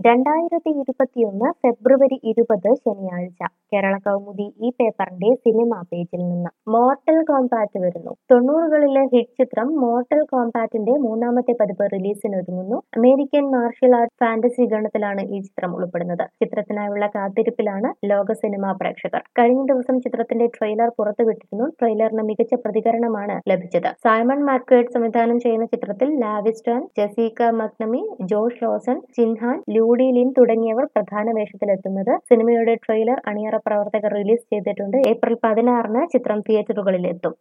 രണ്ടായിരത്തി ഇരുപത്തിയൊന്ന് ഫെബ്രുവരി ഇരുപത് ശനിയാഴ്ച കേരള കൗമുദി ഈ പേപ്പറിന്റെ സിനിമാ പേജിൽ നിന്ന് മോർട്ടൽ കോംപാറ്റ് വരുന്നു തൊണ്ണൂറുകളിലെ ഹിറ്റ് ചിത്രം മോർട്ടൽ കോംപാറ്റിന്റെ മൂന്നാമത്തെ പതിപ്പ് റിലീസിനൊരുങ്ങുന്നു അമേരിക്കൻ മാർഷ്യൽ ആർട്ട് ഫാന്റസി ഗണത്തിലാണ് ഈ ചിത്രം ഉൾപ്പെടുന്നത് ചിത്രത്തിനായുള്ള കാത്തിരിപ്പിലാണ് ലോക സിനിമാ പ്രേക്ഷകർ കഴിഞ്ഞ ദിവസം ചിത്രത്തിന്റെ ട്രെയിലർ പുറത്തുവിട്ടിരുന്നു ട്രെയിലറിന് മികച്ച പ്രതികരണമാണ് ലഭിച്ചത് സൈമൺ മാക്വേഡ് സംവിധാനം ചെയ്യുന്ന ചിത്രത്തിൽ Lewis Tan Jessica McNamee Josh Lawson Chin Han Ludi Lin തുടങ്ങിയവർ പ്രധാന വേഷത്തിലെത്തുന്നത് സിനിമയുടെ ട്രെയിലർ അണിയറ പ്രവർത്തകർ റിലീസ് ചെയ്തിട്ടുണ്ട് ഏപ്രിൽ പതിനാറിന് ചിത്രം തിയേറ്ററുകളിലെത്തും